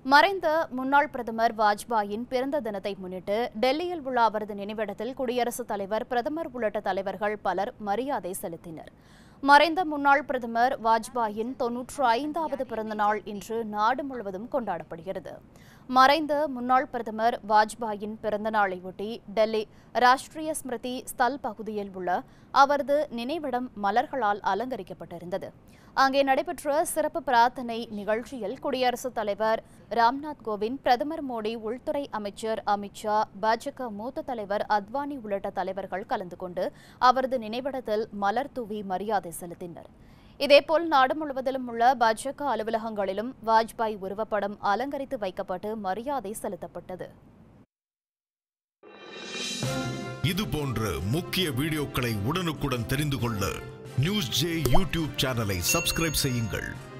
மறைந்த முன்னாள் பிரதமர் வாஜ்பாயின் பிறந்த தினத்தை முன்னிட்டு டெல்லியில் உள்ள அவரது நினைவிடத்தில் குடியரசுத் தலைவர் பிரதமர் உள்ளிட்ட தலைவர்கள் பலர் மரியாதை செலுத்தினர் மறைந்த முன்னாள் பிரதமர் வாஜ்பாயின் தொன்னூற்று ஐந்தாவது பிறந்த நாள் இன்று நாடு முழுவதும் கொண்டாடப்படுகிறது மறைந்த முன்னாள் பிரதமர் வாஜ்பாயின் பிறந்த நாளையொட்டி டெல்லி ராஷ்டிரிய ஸ்மிருதி ஸ்தல் பகுதியில் உள்ள அவரது நினைவிடம் மலர்களால் அலங்கரிக்கப்பட்டிருந்தது அங்கே நடைபெற்ற சிறப்பு பிரார்த்தனை நிகழ்ச்சியில் குடியரசுத் தலைவர் ராம்நாத் கோவிந்த் பிரதமர் மோடி உள்துறை அமைச்சர் அமித்ஷா பாஜக மூத்த தலைவர் அத்வானி உள்ளிட்ட தலைவர்கள் கலந்து கொண்டு அவரது நினைவிடத்தில் மலர் தூவி மரியாதை செலுத்தினர் இதேபோல் நாடு முழுவதிலும் உள்ள பாஜக அலுவலகங்களிலும் வாஜ்பாய் உருவப்படம் அலங்கரித்து வைக்கப்பட்டு மரியாதை செலுத்தப்பட்டது இது போன்ற முக்கிய வீடியோக்களை உடனுக்குடன் தெரிந்து கொள்ள நியூஸ் ஜே யூடியூப் சேனலை சப்ஸ்கிரைப் செய்யுங்கள்